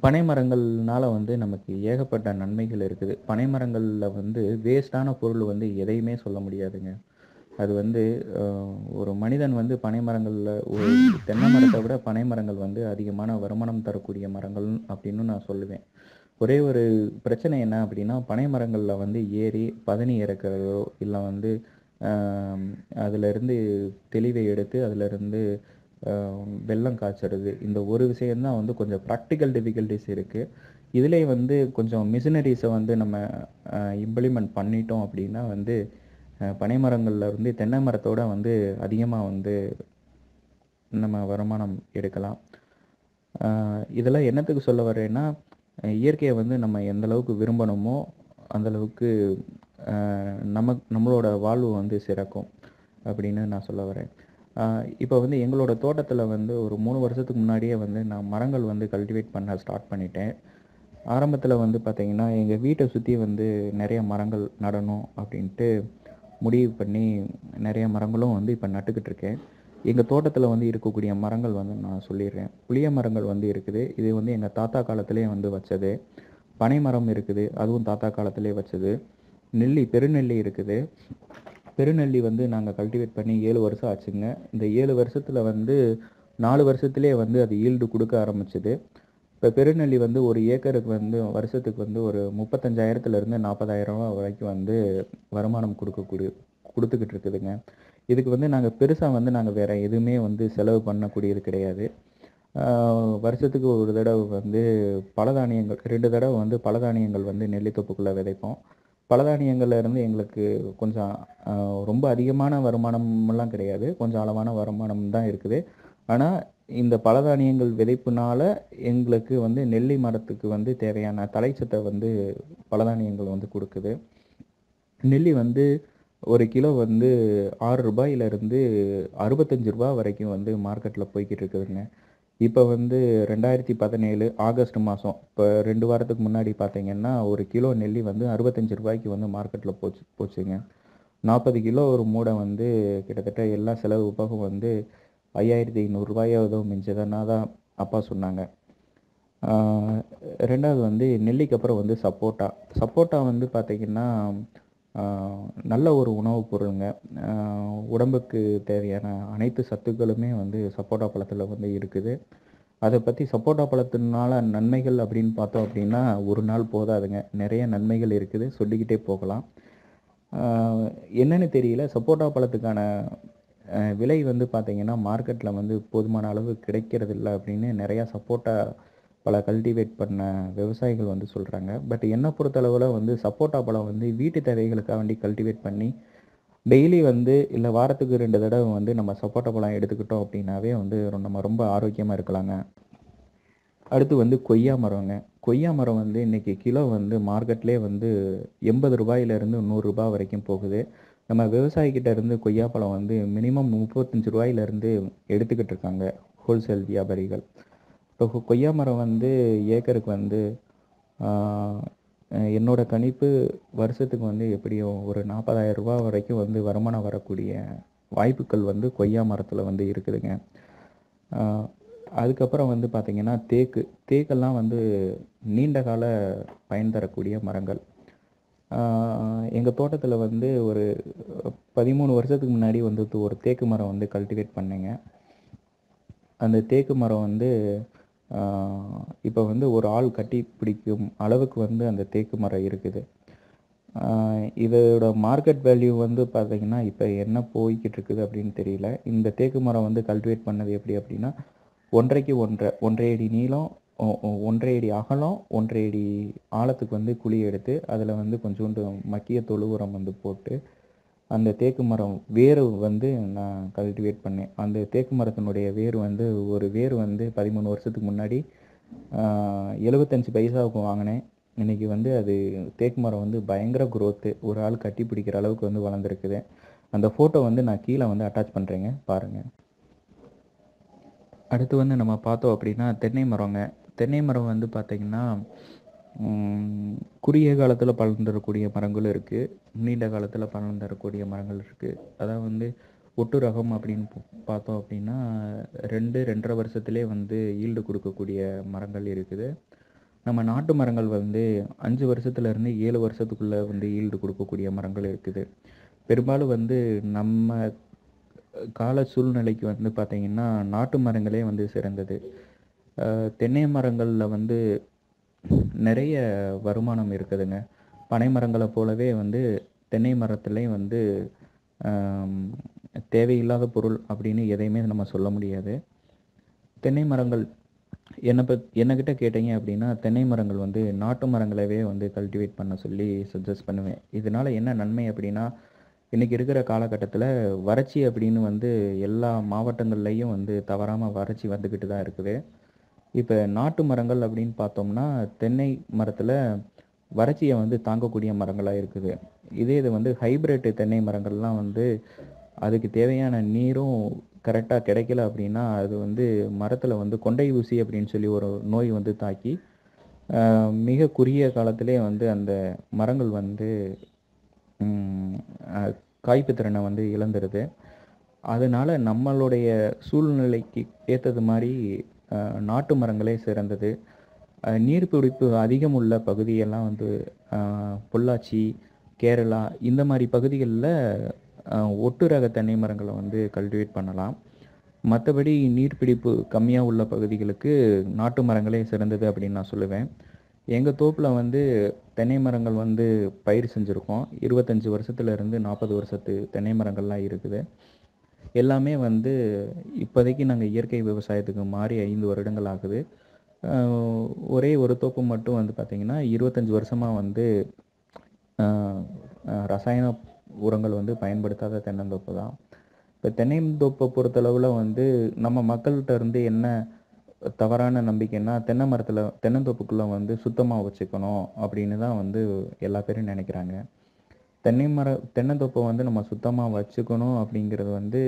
பனை மரங்கள்னால வந்து நமக்கு ஏகப்பட்ட நன்மைகள் இருக்குது பனை மரங்களில் வந்து வேஸ்ட்டான பொருள் வந்து எதையுமே சொல்ல முடியாதுங்க அது வந்து அஹ், ஒரு மனிதன் வந்து பனை மரங்களில் ஒரு தென்னை மரத்தை விட பனை மரங்கள் வந்து அதிகமான வருமானம் தரக்கூடிய மரங்கள் அப்படின்னு நான் சொல்லுவேன் ஒரே ஒரு பிரச்சனை என்ன அப்படின்னா பனை மரங்களில் வந்து ஏறி பதனி இறக்கிறதோ இல்லை வந்து ஆம், அதுல இருந்து தெளிவை எடுத்து அதுல இருந்து ஆம், வெல்லம் காய்ச்சறது இந்த ஒரு விஷயம்தான் வந்து கொஞ்சம் ப்ராக்டிக்கல் டிஃபிகல்ட்டிஸ் இருக்குது இதிலே வந்து கொஞ்சம் மிஷினரிஸை வந்து நம்ம இம்ப்ளிமெண்ட் பண்ணிட்டோம் அப்படின்னா வந்து அஹ், பனை மரங்கள்ல இருந்து தென்னை மரத்தோட வந்து அதிகமாக வந்து நம்ம வருமானம் எடுக்கலாம் ஆஹ் இதெல்லாம் என்னத்துக்கு சொல்ல வரேன்னா அஹ் இயற்கையை வந்து நம்ம எந்த அளவுக்கு விரும்பணுமோ அந்த அளவுக்கு ஆஹ் நம்ம நம்மளோட வாழ்வு வந்து சிறக்கும் அப்படின்னு நான் சொல்ல வரேன் இப்போ வந்து எங்களோட தோட்டத்தில் வந்து ஒரு மூணு வருஷத்துக்கு முன்னாடியே வந்து நான் மரங்கள் வந்து கல்டிவேட் பண்ண ஸ்டார்ட் பண்ணிட்டேன் ஆரம்பத்தில் வந்து பார்த்தீங்கன்னா எங்கள் வீட்டை சுற்றி வந்து நிறைய மரங்கள் நடணும் அப்படின்ட்டு முடிவு பண்ணி நிறைய மரங்களும் வந்து இப்போ நட்டுக்கிட்டு இருக்கேன் எங்கள் தோட்டத்தில் வந்து இருக்கக்கூடிய மரங்கள் வந்து நான் சொல்லிடுறேன் புளிய மரங்கள் வந்து இருக்குது இது வந்து எங்கள் தாத்தா காலத்திலே வந்து வச்சது பனை மரம் இருக்குது அதுவும் தாத்தா காலத்திலே வச்சது நெல்லி பெருநெல்லி இருக்குது பெருநெல்லி வந்து நாங்கள் கல்டிவேட் பண்ணி ஏழு வருஷம் ஆச்சுங்க இந்த ஏழு வருஷத்தில் வந்து நாலு வருஷத்துலேயே வந்து அது ஈல்டு கொடுக்க ஆரம்பிச்சது இப்போ பெருநெல்லி வந்து ஒரு ஏக்கருக்கு வந்து வருஷத்துக்கு வந்து ஒரு முப்பத்தஞ்சாயிரத்துலேருந்து நாற்பதாயிரம் ரூபா வரைக்கும் வந்து வருமானம் கொடுக்கக்கூடிய கொடுத்துக்கிட்டு இருக்குதுங்க இதுக்கு வந்து நாங்கள் பெருசாக வந்து நாங்கள் வேறு எதுவுமே வந்து செலவு பண்ணக்கூடியது கிடையாது ஆஹ் வருஷத்துக்கு ஒரு தடவை வந்து பலதானியங்கள் ரெண்டு தடவை வந்து பலதானியங்கள் வந்து நெல்லித்தோப்புக்குள்ளே விதைப்போம் பலதானியங்கள்ல இருந்து எங்களுக்கு கொஞ்சம் ஆஹ் ரொம்ப அதிகமான வருமானமெல்லாம் கிடையாது கொஞ்சம் அளவான வருமானம் தான் இருக்குது ஆனால் இந்த பலதானியங்கள் விதைப்புனால எங்களுக்கு வந்து நெல்லி மரத்துக்கு வந்து தேவையான தலைச்சத்தை வந்து பலதானியங்கள் வந்து கொடுக்குது நெல்லி வந்து ஒரு கிலோ வந்து ஆறு ரூபாயிலிருந்து அறுபத்தஞ்சு ரூபா வரைக்கும் வந்து மார்க்கெட்டில் போய்கிட்டு இருக்குதுங்க இப்போ வந்து ரெண்டாயிரத்தி பதினேழு ஆகஸ்ட் மாதம் இப்போ ரெண்டு வாரத்துக்கு முன்னாடி பார்த்தீங்கன்னா ஒரு கிலோ நெல்லி வந்து அறுபத்தஞ்சு ரூபாய்க்கு வந்து மார்க்கெட்டில் போச்சு போச்சுங்க நாற்பது கிலோ ஒரு மூடை வந்து கிட்டத்தட்ட எல்லா செலவு போக வந்து ஐயாயிரத்தி ஐநூறுரூவாயோ ஏதோ மிஞ்சதுன்னா தான் அப்பா சொன்னாங்க ஆஹ் ரெண்டாவது வந்து நெல்லிக்கு அப்புறம் வந்து சப்போட்டா சப்போட்டா வந்து பார்த்திங்கன்னா ஆஹ் நல்ல ஒரு உணவுப் பொருளுங்க ஆஹ் உடம்புக்கு தேவையான அனைத்து சத்துக்களுமே வந்து சப்போட்டா பழத்தில் வந்து இருக்குது அதை பற்றி சப்போட்டா பழத்தினால நன்மைகள் அப்படின்னு பார்த்தோம் அப்படின்னா ஒரு நாள் போதாதுங்க நிறைய நன்மைகள் இருக்குது சொல்லிக்கிட்டே போகலாம் ஆஹ் என்னன்னு தெரியல சப்போட்டா பழத்துக்கான அஹ், விலை வந்து பார்த்தீங்கன்னா மார்க்கெட்டில் வந்து போதுமான அளவு கிடைக்கிறது இல்லை அப்படின்னு நிறையா சப்போட்டா பல கல்டிவேட் பண்ண விவசாயிகள் வந்து சொல்கிறாங்க பட் என்னை பொறுத்தளவில் வந்து சப்போட்டா பழம் வந்து வீட்டு தேவைகளுக்காக வேண்டி கல்டிவேட் பண்ணி டெய்லி வந்து இல்லை வாரத்துக்கு ரெண்டு தடவை வந்து நம்ம சப்போட்டா பழம் எடுத்துக்கிட்டோம் அப்படின்னாவே வந்து ரொ- நம்ம ரொம்ப ஆரோக்கியமாக இருக்கலாங்க அடுத்து வந்து கொய்யா மரங்க கொய்யா மரம் வந்து இன்னைக்கு கிலோ வந்து மார்க்கெட்லேயே வந்து எண்பது ரூபாயிலிருந்து நூறுரூபா வரைக்கும் போகுது நம்ம விவசாயிக்கிட்ட இருந்து கொய்யா பழம் வந்து மினிமம் முப்பத்தஞ்சு ரூபாயிலிருந்து எடுத்துக்கிட்டு இருக்காங்க ஹோல்சேல் வியாபாரிகள் இப்போ கொ- கொய்யா மரம் வந்து ஏக்கருக்கு வந்து ஆஹ், அஹ் என்னோட கணிப்பு வருஷத்துக்கு வந்து எப்படியும் ஒரு நாற்பதாயிரம் ரூபாய் வரைக்கும் வந்து வருமானம் வரக்கூடிய வாய்ப்புகள் வந்து கொய்யா மரத்தில் வந்து இருக்குதுங்க ஆஹ் அதுக்கப்புறம் வந்து பார்த்திங்கன்னா தேக்கு தேக்கெல்லாம் வந்து நீண்ட கால பயன் தரக்கூடிய மரங்கள் எங்கள் தோட்டத்தில் வந்து ஒரு பதிமூணு வருஷத்துக்கு முன்னாடி வந்து து- ஒரு தேக்கு மரம் வந்து கல்டிவேட் பண்ணேங்க அந்த தேக்கு மரம் வந்து இப்போ வந்து ஒரு ஆள் கட்டி பிடிக்கும் அளவுக்கு வந்து அந்த தேக்கு மரம் இருக்குது ஆஹ் இதோட மார்க்கெட் வேல்யூ வந்து பார்த்தீங்கன்னா இப்போ என்ன போய்கிட்டு இருக்குது அப்படின்னு தெரியல இந்த தேக்கு மரம் வந்து கல்டிவேட் பண்ணது எப்படி அப்படின்னா ஒன்றரைக்கு ஒன்றரை ஒன்றரை அடி நீளம் ஒ- ஒ- ஒன்றரை அடி அகலம் ஒன்றரை அடி ஆழத்துக்கு வந்து குழி எடுத்து அதில் வந்து கொஞ்சோண்டு மக்கிய தொழு உரம் வந்து போட்டு அந்த தேக்கு மரம் வேர் வந்து நான் கல்டிவேட் பண்ணேன் அந்த தேக்கு மரத்தினுடைய வேர் வந்து ஒரு வேர் வந்து பதிமூணு வருஷத்துக்கு முன்னாடி எழுபத்தஞ்சு பைசாவுக்கு வாங்கினேன் இன்னைக்கு வந்து அது தேக்கு மரம் வந்து பயங்கர growth ஒரு ஆள் கட்டி பிடிக்கிற அளவுக்கு வந்து வளர்ந்துருக்குது அந்த ஃபோட்டோ வந்து நான் கீழே வந்து அட்டாச் பண்ணுறேங்க பாருங்கள் அடுத்து வந்து நம்ம பார்த்தோம் அப்படின்னா தென்னை மரங்க தென்னை மரம் வந்து பார்த்திங்கன்னா ம், குறுகிய காலத்தில் பலன் தரக்கூடிய மரங்களும் இருக்குது நீண்ட காலத்தில் பலன் தரக்கூடிய மரங்கள் இருக்குது அதாவது வந்து ஒட்டு ரகம் அப்படின்னு பா- பார்த்தோம் அப்படின்னா ரெண்டு ரெண்டரை வருஷத்துலேயே வந்து ஈல்டு கொடுக்கக்கூடிய மரங்கள் இருக்குது நம்ம நாட்டு மரங்கள் வந்து அஞ்சு வருஷத்துலேருந்து ஏழு வருஷத்துக்குள்ளே வந்து ஈல்டு கொடுக்கக்கூடிய மரங்கள் இருக்குது பெரும்பாலும் வந்து நம்ம கால சூழ்நிலைக்கு வந்து பார்த்திங்கன்னா நாட்டு மரங்களே வந்து சிறந்தது அஹ் தென்னை மரங்களில் வந்து நிறைய வருமானம் இருக்குதுங்க பனை மரங்களை போலவே வந்து தென்னை மரத்துலேயும் வந்து ஆம், தேவையில்லாத பொருள் அப்படின்னு எதையுமே நம்ம சொல்ல முடியாது தென்னை மரங்கள் என்னை பத் என்னக்கிட்ட கேட்டீங்க அப்படின்னா தென்னை மரங்கள் வந்து நாட்டு மரங்களவே வந்து கல்டிவேட் பண்ண சொல்லி சஜஸ்ட் பண்ணுவேன் இதனால் என்ன நன்மை அப்படின்னா இன்றைக்கி இருக்கிற காலகட்டத்தில் வறட்சி அப்படின்னு வந்து எல்லா மாவட்டங்கள்லேயும் வந்து தவறாமல் வறட்சி வந்துக்கிட்டு தான் இருக்குது இப்போ நாட்டு மரங்கள் அப்படின்னு பார்த்தோம்னா தென்னை மரத்தில் வறட்சியை வந்து தாங்கக்கூடிய மரங்களாக இருக்குது இதே இது வந்து ஹைபிரிட் தென்னை மரங்கள்லாம் வந்து அதுக்கு தேவையான நீரும் கரெக்டாக கிடைக்கல அப்படின்னா அது வந்து மரத்தில் வந்து கொண்டை ஊசி அப்படின்னு சொல்லி ஒரு நோய் வந்து தாக்கி ஆஹ், மிக குறுகிய காலத்திலே வந்து அந்த மரங்கள் வந்து ம், அஹ், காய்ப்பு திறனை வந்து இழந்துருது அதனால நம்மளுடைய சூழ்நிலைக்கு ஏற்றது மாதிரி அஹ், நாட்டு மரங்களே சிறந்தது அஹ், நீர்பிடிப்பு அதிகம் உள்ள பகுதியெல்லாம் வந்து அஹ், பொள்ளாச்சி கேரளா இந்த மாதிரி பகுதிகளில் ஒட்டு ரக தென்னை மரங்களை வந்து கல்டிவேட் பண்ணலாம் மற்றபடி நீர்பிடிப்பு கம்மியாக உள்ள பகுதிகளுக்கு நாட்டு மரங்களே சிறந்தது அப்படின்னு நான் சொல்லுவேன் எங்கள் தோப்பில் வந்து தென்னை மரங்கள் வந்து பயிர் செஞ்சுருக்கோம் இருபத்தஞ்சி வருஷத்துலேருந்து நாற்பது வருஷத்து தென்னை மரங்கள்லாம் இருக்குது எல்லாமே வந்து இப்போதைக்கு நாங்கள் இயற்கை விவசாயத்துக்கு மாறி ஐந்து வருடங்கள் ஆகுது ஆஹ் ஒரே ஒரு தோப்பு மட்டும் வந்து பார்த்திங்கன்னா இருபத்தஞ்சி வருஷமாக வந்து ஆஹ் ஆஹ் ரசாயன உரங்கள் வந்து பயன்படுத்தாத தென்னந்தோப்பு தான் இப்போ தென்னந்தோப்பை பொறுத்தளவில் வந்து நம்ம மக்கள்கிட்ட இருந்து என்ன தவறான நம்பிக்கைன்னா தென்னை மரத்தில் தென்னந்தோப்புக்குள்ளே வந்து சுத்தமாக வச்சுக்கணும் அப்படின்னு தான் வந்து எல்லா பேரும் நினைக்கிறாங்க தென்னை மர தென்னந்தோப்பை வந்து நம்ம சுத்தமாக வச்சுக்கணும் அப்படிங்கிறது வந்து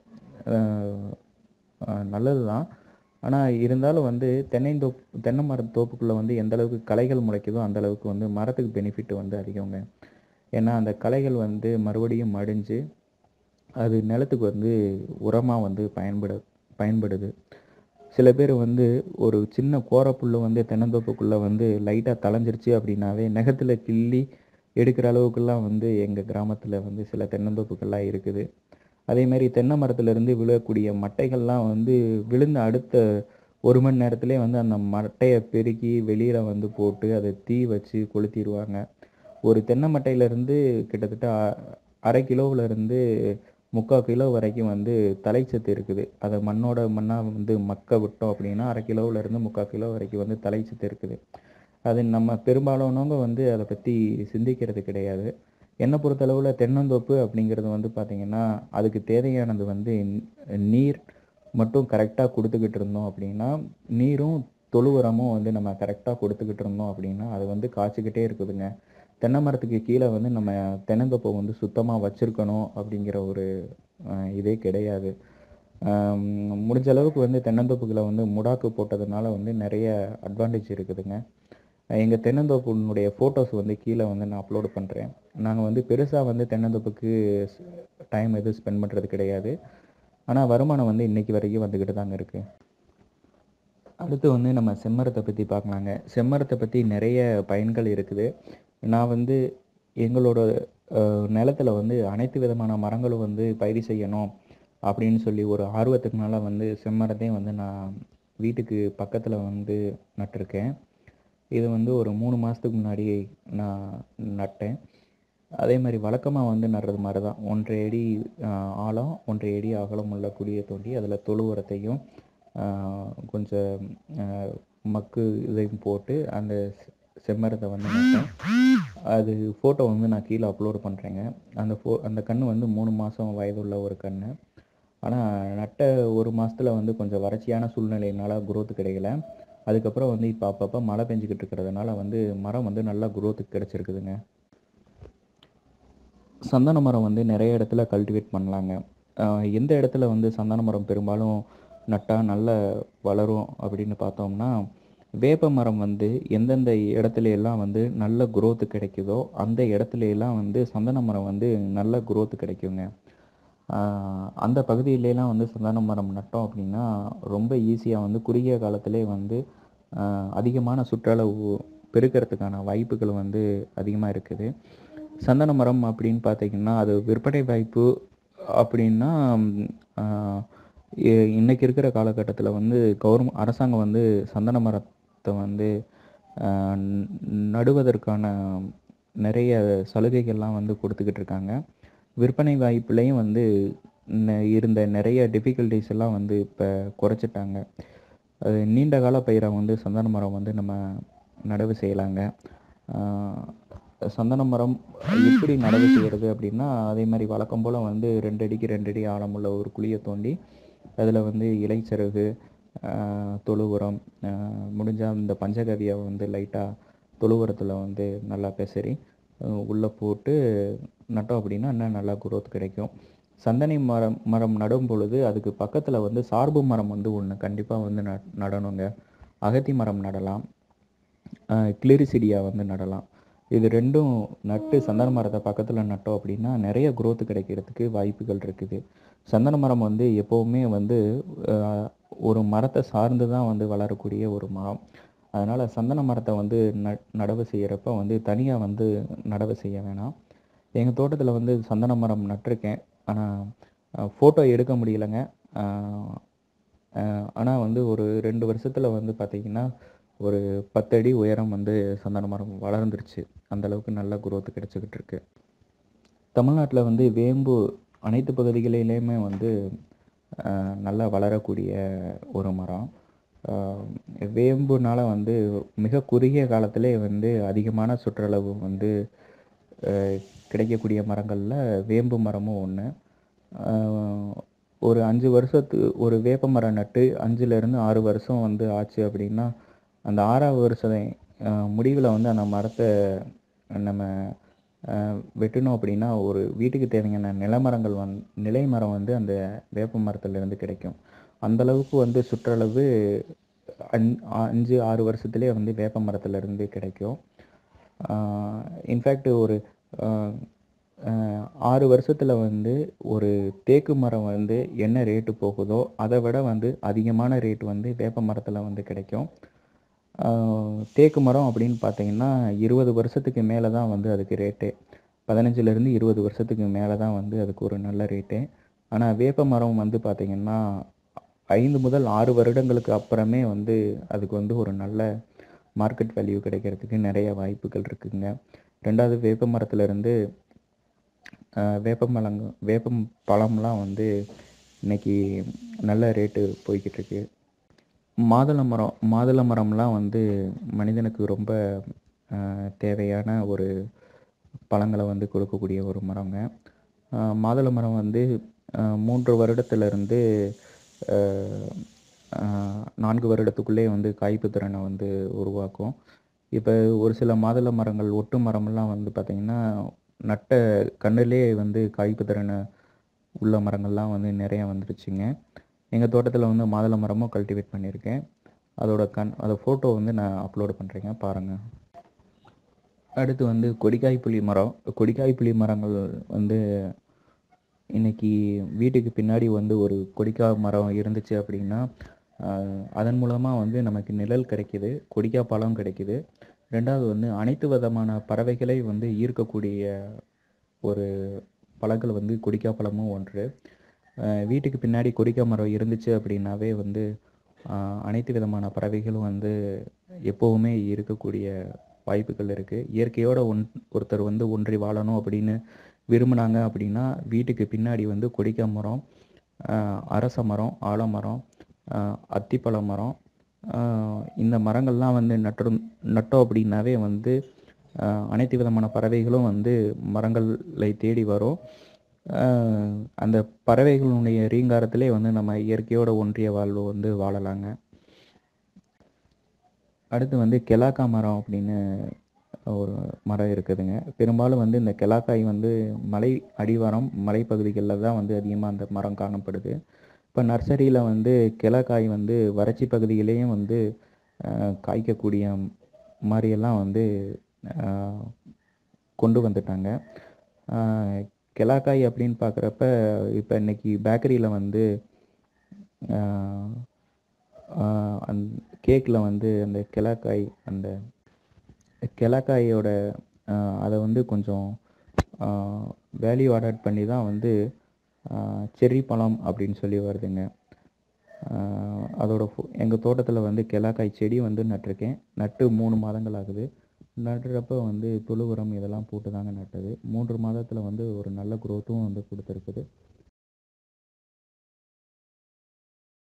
நல்லது தான் ஆனால் இருந்தாலும் வந்து தென்னைந்தோப் தென்னை மர தோப்புக்குள்ளே வந்து எந்த அளவுக்கு களைகள் முளைக்குதோ அந்த அளவுக்கு வந்து மரத்துக்கு பெனிஃபிட் வந்து அதிகங்க ஏன்னா அந்த களைகள் வந்து மறுபடியும் மடிஞ்சு அது நிலத்துக்கு வந்து உரமாக வந்து பயன்பட பயன்படுது சில பேர் வந்து ஒரு சின்ன கோரப்புல்லு வந்து தென்னந்தோப்புக்குள்ளே வந்து லைட்டாக தளைஞ்சிருச்சு அப்படின்னாவே நகத்தில் கிள்ளி எடுக்கிற அளவுக்குலாம் வந்து எங்கள் கிராமத்தில் வந்து சில தென்னந்தோப்புகள்லாம் இருக்குது அதே மாதிரி தென்னை மரத்துலேருந்து விழக்கூடிய மட்டைகள்லாம் வந்து விழுந்த அடுத்த ஒரு மணி நேரத்திலே வந்து அந்த மட்டையை பெருக்கி வெளியில் வந்து போட்டு அதை தீ வச்சு கொளுத்திடுவாங்க ஒரு தென்னை மட்டையிலேருந்து கிட்டத்தட்ட அ- அரை கிலோவுல இருந்து முக்கால் கிலோ வரைக்கும் வந்து தலைச்சத்து இருக்குது அதை மண்ணோட மண்ணாக வந்து மக்க விட்டோம் அப்படின்னா அரை கிலோவுல இருந்து முக்கால் கிலோ வரைக்கும் வந்து தலைச்சத்து இருக்குது அது நம்ம பெரும்பாலானவங்க வந்து அதை பற்றி சிந்திக்கிறது கிடையாது என்னை பொறுத்தளவில் தென்னந்தோப்பு அப்படிங்கிறது வந்து பார்த்திங்கன்னா அதுக்கு தேவையானது வந்து ந- நீர் மட்டும் கரெக்டாக கொடுத்துக்கிட்டு இருந்தோம் அப்படின்னா நீரும் தொழு உரமும் வந்து நம்ம கரெக்டாக கொடுத்துக்கிட்டு இருந்தோம் அப்படின்னா அது வந்து காய்ச்சிக்கிட்டே இருக்குதுங்க தென்னை மரத்துக்கு கீழே வந்து நம்ம தென்னந்தோப்பை வந்து சுத்தமாக வச்சுருக்கணும் அப்படிங்கிற ஒரு அஹ், இதே கிடையாது ஆம், முடிஞ்ச அளவுக்கு வந்து தென்னந்தோப்புகளை வந்து முடாக்கு போட்டதுனால வந்து நிறைய அட்வான்டேஜ் இருக்குதுங்க எங்கள் தென்னந்தோப்புனுடைய ஃபோட்டோஸ் வந்து கீழே வந்து நான் அப்லோட் பண்ணுறேன் நாங்கள் வந்து பெருசாக வந்து தென்னந்தோப்புக்கு டைம் எதுவும் ஸ்பெண்ட் பண்ணுறது கிடையாது ஆனால் வருமானம் வந்து இன்னைக்கு வரைக்கும் வந்துக்கிட்டு தாங்க இருக்குது அடுத்து வந்து நம்ம செம்மரத்தை பற்றி பார்க்கலாங்க செம்மரத்தை பற்றி நிறைய பயன்கள் இருக்குது நான் வந்து எங்களோட அஹ், நிலத்துல வந்து அனைத்து விதமான மரங்களும் வந்து பயிர் செய்யணும் அப்படின்னு சொல்லி ஒரு ஆர்வத்துக்குனால வந்து செம்மரத்தையும் வந்து நான் வீட்டுக்கு பக்கத்தில் வந்து நட்டிருக்கேன் இது வந்து ஒரு மூணு மாதத்துக்கு முன்னாடி நான் நட்டேன் அதே மாதிரி வழக்கமாக வந்து நடுறது மாதிரி தான் ஒன்றரை அடி ஆஹ், ஆழம் ஒன்றரை அடி அகலம் உள்ள குழியை தோண்டி அதில் தொழு உரத்தையும் ஆஹ், கொஞ்சம் ஆஹ், மக்கு இதையும் போட்டு அந்த செ- செம்மரத்தை வந்து நட்டேன் அது ஃபோட்டோ வந்து நான் கீழே அப்லோட் பண்ணுறேங்க அந்த ஃபோ அந்த கன்று வந்து மூணு மாதம் வயதுள்ள ஒரு கன்று ஆனால் நட்ட ஒரு மாசத்துல வந்து கொஞ்சம் வறட்சியான சூழ்நிலையினால growth கிடைக்கல அதுக்கப்புறம் வந்து இப்போ அப்பப்போ மழை பெஞ்சிக்கிட்டு இருக்கிறதுனால வந்து மரம் வந்து நல்லா growth கிடைச்சிருக்குதுங்க சந்தன மரம் வந்து நிறைய இடத்துல கல்டிவேட் பண்ணலாங்க ஆஹ் எந்த இடத்துல வந்து சந்தன மரம் பெரும்பாலும் நட்டால் நல்ல வளரும் அப்படின்னு பார்த்தோம்னா வேப்ப மரம் வந்து எந்தெந்த இடத்துல எல்லாம் வந்து நல்ல growth கிடைக்குதோ அந்த இடத்துல எல்லாம் வந்து சந்தன மரம் வந்து நல்ல growth கிடைக்குங்க ஆஹ் அந்த பகுதியிலலாம் வந்து சந்தன மரம் நட்டோம் அப்படின்னா ரொம்ப ஈஸியாக வந்து குறுகிய காலத்திலே வந்து ஆஹ் அதிகமான சுற்றளவு பெருக்கிறதுக்கான வாய்ப்புகள் வந்து அதிகமாக இருக்குது சந்தன மரம் அப்படின்னு பார்த்தீங்கன்னா அது விற்பனை வாய்ப்பு அப்படின்னா ம், ஆஹ் இ- இன்னைக்கு இருக்கிற காலகட்டத்தில் வந்து கவர்மெண்ட் அரசாங்கம் வந்து சந்தன மரத்தை வந்து ஆஹ் ந- நடுவதற்கான நிறைய சலுகைகள்லாம் வந்து கொடுத்துக்கிட்டு இருக்காங்க விற்பனை வாய்ப்புலையும் வந்து ந- இருந்த நிறைய டிஃபிகல்ட்டிஸ் எல்லாம் வந்து இப்போ குறைச்சிட்டாங்க அது நீண்ட கால பயிராக வந்து சந்தன மரம் வந்து நம்ம நடவு செய்யலாங்க ஆஹ் சந்தன மரம் எப்படி நடவு செய்கிறது அப்படின்னா அதே மாதிரி வழக்கம் போல் வந்து ரெண்டு அடிக்கு ரெண்டு அடி ஆழமுள்ள ஒரு குழியை தோண்டி அதில் வந்து இலைச்சருகு ஆஹ் தொழு உரம் முடிஞ்சால் இந்த பஞ்சகவியை வந்து லைட்டாக தொழு உரத்தில் வந்து நல்லா பெசரி உள்ளே போட்டு நட்டோம் அப்படின்னா இன்னும் நல்லா growth கிடைக்கும் சந்தனை மரம் மரம் நடும் பொழுது அதுக்கு பக்கத்தில் வந்து சார்பு மரம் வந்து ஒன்று கண்டிப்பாக வந்து ந நடணுங்க அகத்தி மரம் நடலாம் கிளிரிசிடியா வந்து நடலாம் இது ரெண்டும் நட்டு சந்தன மரத்தை பக்கத்தில் நட்டோம் அப்படின்னா நிறைய growth கிடைக்கிறதுக்கு வாய்ப்புகள் இருக்குது சந்தன மரம் வந்து எப்போவுமே வந்து ஆஹ், ஒரு மரத்தை சார்ந்து தான் வந்து வளரக்கூடிய ஒரு மரம் அதனால் சந்தன மரத்தை வந்து ந நடவு செய்கிறப்ப வந்து தனியாக வந்து நடவு செய்ய வேணாம் எங்கள் தோட்டத்தில் வந்து சந்தன மரம் நட்டிருக்கேன் ஆனால் ஃபோட்டோ எடுக்க முடியலைங்க ஆனால் வந்து ஒரு ரெண்டு வருஷத்தில் வந்து பார்த்திங்கன்னா ஒரு பத்தடி உயரம் வந்து சந்தன மரம் வளர்ந்துருச்சு அந்த அளவுக்கு நல்ல growth கிடைச்சிக்கிட்டு இருக்கு தமிழ்நாட்டில் வந்து வேம்பு அனைத்து பகுதிகளிலையுமே வந்து ஆஹ், நல்லா வளரக்கூடிய ஒரு மரம் ஆஹ், வேம்புனால வந்து மிக குறுகிய காலத்திலே வந்து அதிகமான சுற்றளவு வந்து ஆஹ், கிடைக்கக்கூடிய மரங்களில் வேம்பு மரமும் ஒன்று ஒரு அஞ்சு வருஷத்து ஒரு வேப்ப மரம் நட்டு அஞ்சுலேருந்து ஆறு வருஷம் வந்து ஆச்சு அப்படின்னா அந்த ஆறாவது வருஷம் முடிவில் வந்து அந்த மரத்தை நம்ம ஆஹ், வெட்டினோம் அப்படின்னா ஒரு வீட்டுக்கு தேவையான நிலமரங்கள் வந் நிலை மரம் வந்து அந்த வேப்ப மரத்துலேருந்து கிடைக்கும் அந்த அளவுக்கு வந்து சுற்றளவு அஞ் அஞ்சு ஆறு வருஷத்துலேயே வந்து வேப்ப மரத்துலேருந்து கிடைக்கும் இன்ஃபேக்ட் ஒரு ஆஹ், ஆஹ், ஆறு வருஷத்தில் வந்து ஒரு தேக்கு மரம் வந்து என்ன ரேட்டு போகுதோ அதை விட வந்து அதிகமான ரேட் வந்து வேப்ப மரத்தில் வந்து கிடைக்கும் ஆஹ், தேக்கு மரம் அப்படின்னு பார்த்தீங்கன்னா இருபது வருஷத்துக்கு மேலே தான் வந்து அதுக்கு ரேட்டே பதினஞ்சுலேருந்து இருபது வருஷத்துக்கு மேலே தான் வந்து அதுக்கு ஒரு நல்ல ரேட்டே ஆனால் வேப்ப மரம் வந்து பார்த்திங்கன்னா ஐந்து முதல் ஆறு வருடங்களுக்கு அப்புறமே வந்து அதுக்கு வந்து ஒரு நல்ல மார்க்கெட் வேல்யூ கிடைக்கிறதுக்கு நிறைய வாய்ப்புகள் இருக்குங்க ரெண்டாவது வேப்ப மரத்துலேருந்து வேப்ப மலங்க வேப்பம் பழம்லாம் வந்து இன்னைக்கு நல்ல ரேட்டு போய்கிட்டு இருக்கு மாதுளை மரம் மாதுளை மரம்லாம் வந்து மனிதனுக்கு ரொம்ப ஆஹ், தேவையான ஒரு பழங்களை வந்து கொடுக்கக்கூடிய ஒரு மரங்க ஆஹ், மாதுளை மரம் வந்து ஆஹ், மூன்று வருடத்திலிருந்து ஆஹ், ஆஹ், நான்கு வருடத்துக்குள்ளே வந்து காய்ப்பு திறனை வந்து உருவாக்கும் இப்போ ஒரு சில மாதுளை மரங்கள் ஒட்டு மரமெல்லாம் வந்து பார்த்திங்கன்னா நட்ட கண்ணுலே வந்து காய்ப்பு திறனை உள்ள மரங்கள்லாம் வந்து நிறைய வந்துருச்சுங்க எங்கள் தோட்டத்தில் வந்து மாதுளை மரமும் கல்டிவேட் பண்ணியிருக்கேன் அதோட கண் அதை ஃபோட்டோ வந்து நான் அப்லோடு பண்ணுறேங்க பாருங்கள் அடுத்து வந்து கொடிக்காய் புளி மரம் கொடிக்காய் புளி மரங்கள் வந்து இன்னைக்கு வீட்டுக்கு பின்னாடி வந்து ஒரு கொடிக்காய் மரம் இருந்துச்சு அப்படின்னா ஆஹ், அதன் மூலமாக வந்து நமக்கு நிழல் கிடைக்குது கொடிக்காய் பழம் கிடைக்குது ரெண்டாவது வந்து அனைத்து விதமான பறவைகளை வந்து ஈர்க்கக்கூடிய ஒரு பழங்கள் வந்து கொடிக்காய் பழமும் ஒன்று ஆஹ், வீட்டுக்கு பின்னாடி கொடிக்காய் மரம் இருந்துச்சு அப்படின்னாவே வந்து ஆஹ், அனைத்து விதமான பறவைகளும் வந்து எப்போவுமே இருக்கக்கூடிய வாய்ப்புகள் இருக்குது இயற்கையோட ஒன் ஒருத்தர் வந்து ஒன்றி வாழணும் அப்படின்னு விரும்புனாங்க அப்படின்னா வீட்டுக்கு பின்னாடி வந்து கொடிக்காய் மரம் ஆஹ், அரச மரம் ஆலமரம் ஆஹ், அத்திப்பழ மரம் ஆஹ், இந்த மரங்கள்லாம் வந்து நட்டு நட்டோம் அப்படின்னாவே வந்து ஆஹ், அனைத்து விதமான பறவைகளும் வந்து மரங்களை தேடி வரும் ஆஹ், அந்த பறவைகளுடைய ரீங்காரத்திலே வந்து நம்ம இயற்கையோட ஒன்றிய வாழ்வு வந்து வாழலாங்க அடுத்து வந்து கெலாக்கா மரம் அப்படின்னு ஒரு மரம் இருக்குதுங்க பெரும்பாலும் வந்து இந்த கெலாக்காய் வந்து மலை அடிவாரம் மலைப்பகுதிகளில் தான் வந்து அதிகமாக அந்த மரம் காணப்படுது இப்போ நர்சரியில் வந்து கெலாக்காய் வந்து வறட்சி பகுதியிலேயும் வந்து ஆஹ், காய்க்கக்கூடிய மாதிரியெல்லாம் வந்து ஆஹ், கொண்டு வந்துட்டாங்க ஆஹ், கெலாக்காய் அப்படின்னு பார்க்குறப்ப இப்போ இன்னைக்கு பேக்கரியில் வந்து ஆஹ், ஆஹ், அந் கேக்கில் வந்து அந்த கிலாக்காய் அந்த கிலாக்காயோட அதை வந்து கொஞ்சம் வேல்யூ ஆடட் பண்ணி தான் வந்து செர்ரி பழம் அப்படின்னு சொல்லி வருதுங்க ஆஹ் அதோட எங்கள் தோட்டத்தில் வந்து கிலாக்காய் செடி வந்து நட்டிருக்கேன் நட்டு மூணு மாதங்கள் ஆகுது நடுறப்ப வந்து தொழு உரம் இதெல்லாம் போட்டு தாங்க நட்டது மூன்று மாதத்தில் வந்து ஒரு நல்ல குரோத்தும் வந்து கொடுத்துருக்குது